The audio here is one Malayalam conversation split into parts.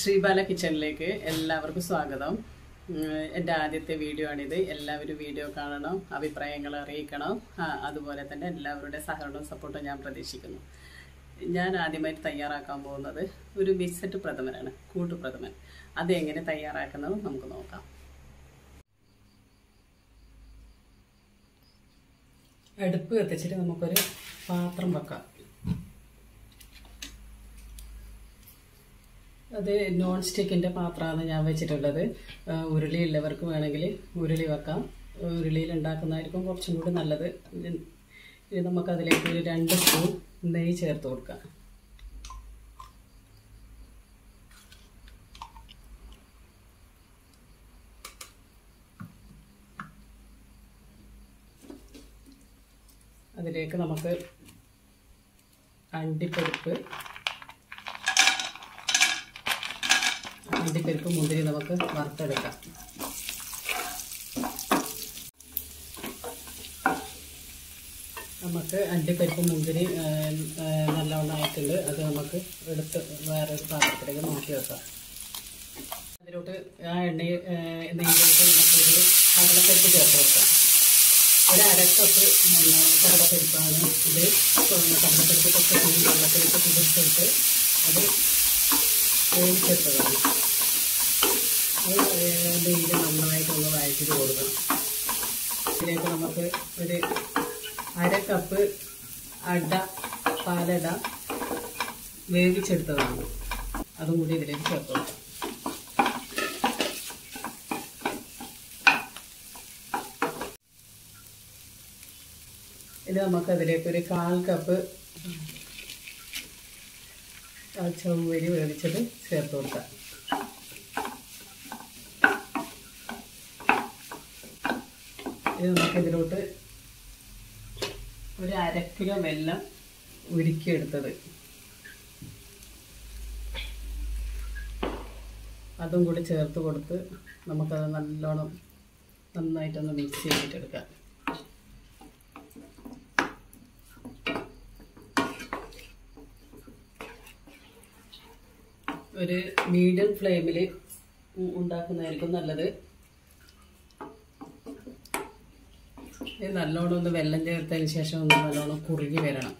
ശ്രീബാല കിച്ചണിലേക്ക് എല്ലാവർക്കും സ്വാഗതം ഉം, എൻ്റെ ആദ്യത്തെ വീഡിയോ ആണിത് എല്ലാവരും വീഡിയോ കാണണം അഭിപ്രായങ്ങൾ അറിയിക്കണം ആ, അതുപോലെ തന്നെ എല്ലാവരുടെ സഹകരണവും സപ്പോർട്ടും ഞാൻ പ്രതീക്ഷിക്കുന്നു ഞാൻ ആദ്യമായിട്ട് തയ്യാറാക്കാൻ പോകുന്നത് ഒരു മിക്സഡ് പ്രഥമനാണ് കൂട്ടുപ്രഥമൻ അതെങ്ങനെ തയ്യാറാക്കുന്നത് നമുക്ക് നോക്കാം അടുപ്പ് കത്തിച്ചിട്ട് നമുക്കൊരു പാത്രം വെക്കാം അത് നോൺ സ്റ്റിക്കിൻ്റെ പാത്രമാണ് ഞാൻ വെച്ചിട്ടുള്ളത് ആ, ഉരുളി ഉള്ളവർക്ക് വേണമെങ്കിൽ ഉരുളി വെക്കാം ഉരുളിയിൽ ഉണ്ടാക്കുന്നതായിരിക്കും കുറച്ചും കൂടി നല്ലത് ഇത് ഇത് നമുക്കതിലേക്ക് ഒരു രണ്ട് സ്പൂൺ നെയ്യ് ചേർത്ത് കൊടുക്കാം അതിലേക്ക് നമുക്ക് അണ്ടിപ്പരിപ്പ് അണ്ടിപ്പരിപ്പ് മുന്തിരി നമുക്ക് വറുത്തെടുക്കാം നമുക്ക് അണ്ടിപ്പരിപ്പ് മുന്തിരി ആ, ആ, നല്ലവണ്ണം ആയിട്ടുണ്ട് അത് നമുക്ക് എടുത്ത് വേറൊരു പാത്രത്തിലേക്ക് മാറ്റി വെക്കാം അതിലോട്ട് ആ എണ്ണ നെയ്യിലോട്ട് നമുക്ക് ഒരു കടലപ്പരിപ്പ് ചേർത്ത് കൊടുക്കാം ഒരു അരക്കപ്പ് കടലപ്പരിപ്പാണ് ഇത് കടലപ്പരിപ്പ് കുറച്ച് കുഞ്ഞു വെള്ളത്തിലിട്ട് കുതിർത്തിട്ട് അത് വേവിച്ചെടുത്തതാണ് അത് നെയ്യിൽ നന്നായിട്ടൊന്ന് വഴറ്റി കൊടുക്കണം ഇതിലേക്ക് നമുക്ക് ഒരു അര കപ്പ് അട പാലട വേവിച്ചെടുത്തതാണ് അതും കൂടി ഇതിലേക്ക് ചേർത്ത് കൊടുക്കാം ഇത് നമുക്ക് അതിലേക്ക് ഒരു കാൽ കപ്പ് ചവ്വരി വേവിച്ചത് ചേർത്ത് കൊടുക്കാം ഇത് നമുക്ക് ഇതിലോട്ട് ഒരു അര കിലോ വെല്ലം ഉരുക്കിയെടുത്തത് അതും കൂടി ചേർത്ത് കൊടുത്ത് നമുക്കത് നല്ലോണം നന്നായിട്ടൊന്ന് മിക്സ് ചെയ്തിട്ടെടുക്കാം ഒരു മീഡിയം ഫ്ലെയിമിൽ ഉണ്ടാക്കുന്നതായിരിക്കും നല്ലത് ഇത് നല്ലോണം ഒന്ന് വെള്ളം ചേർത്തതിന് ശേഷം ഒന്ന് നല്ലോണം കുറുകി വരണം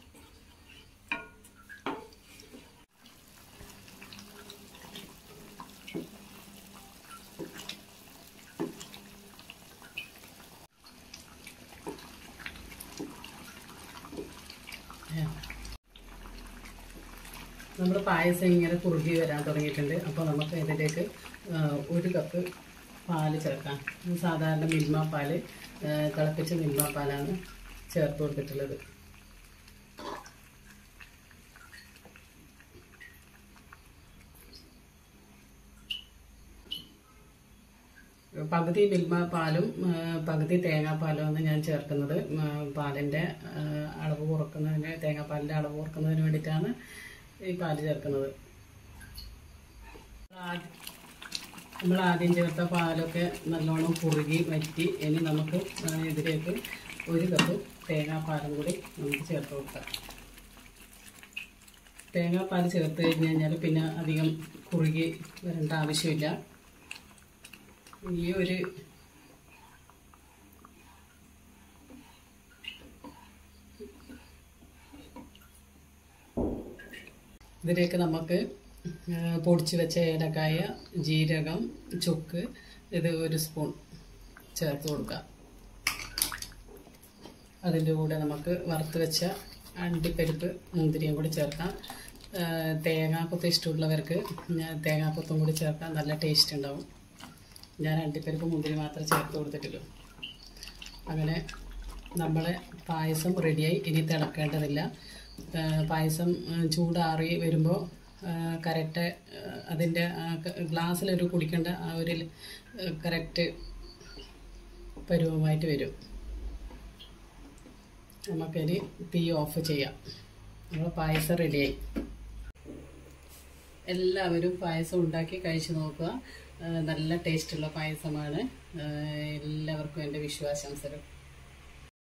നമ്മുടെ പായസം ഇങ്ങനെ കുറുകി വരാൻ തുടങ്ങിയിട്ടുണ്ട് അപ്പോൾ നമുക്ക് ഇതിലേക്ക് ആ, ഒരു കപ്പ് പാല് ചേർക്കാം ഇത് സാധാരണ മിൽമ പാല് ആ, തിളപ്പിച്ച മിൽമ പാലാണ് ചേർത്ത് കൊടുത്തിട്ടുള്ളത് പകുതി മിൽമ പാലും ആ, പകുതി തേങ്ങാപ്പാലുമാണ് ഞാൻ ചേർക്കുന്നത് ആ, പാലിൻ്റെ ആ, അളവ് കുറക്കുന്നതിന് തേങ്ങാപ്പാലിൻ്റെ അളവ് കുറക്കുന്നതിന് വേണ്ടിയിട്ടാണ് ഈ പാല് ചേർക്കുന്നത് ആദ്യം- നമ്മൾ ആദ്യം ചേർത്ത പാലൊക്കെ നല്ലോണം കുറുകി വറ്റി ഇനി നമുക്ക് ആ, ഇതിലേക്ക് ഒരു കപ്പ് തേങ്ങാപ്പാലും കൂടി നമുക്ക് ചേർത്ത് കൊടുക്കാം തേങ്ങാപ്പാൽ ചേർത്ത് കഴിഞ്ഞ് കഴിഞ്ഞാൽ പിന്നെ അധികം കുറുകി വരേണ്ട ആവശ്യമില്ല ഈ ഒരു ഇതിലേക്ക് നമുക്ക് ആ, പൊടിച്ച് വെച്ച ഏലക്കായ ജീരകം ചുക്ക് ഇത് ഒരു സ്പൂൺ ചേർത്ത് കൊടുക്കാം അതിൻ്റെ കൂടെ നമുക്ക് വറുത്ത് വെച്ച അണ്ടിപ്പരിപ്പ് മുന്തിരിയും കൂടി ചേർക്കാം ആ, തേങ്ങാക്കൊത്ത് ഇഷ്ടമുള്ളവർക്ക് ഞാൻ തേങ്ങാക്കൊത്തും കൂടി ചേർക്കാം നല്ല ടേസ്റ്റ് ഉണ്ടാവും ഞാൻ അണ്ടിപ്പരിപ്പ് മുന്തിരി മാത്രമേ ചേർത്ത് കൊടുത്തിട്ടുള്ളൂ അങ്ങനെ നമ്മളെ പായസം റെഡിയായി ഇനി തിളക്കേണ്ടതില്ല ആ, പായസം ആ, ചൂടാറി വരുമ്പോൾ കറക്റ്റ് അതിൻ്റെ ഗ്ലാസ്സിലൊരു കുടിക്കേണ്ട ആ ഒരു കറക്റ്റ് പരുവമായിട്ട് വരും നമുക്കിനി തീ ഓഫ് ചെയ്യാം നമ്മൾ പായസം റെഡിയായി എല്ലാവരും പായസം ഉണ്ടാക്കി കഴിച്ചു നോക്കുക ആ, നല്ല ടേസ്റ്റുള്ള പായസമാണ് ആ, എല്ലാവർക്കും എൻ്റെ വിശ്വാസാംസരം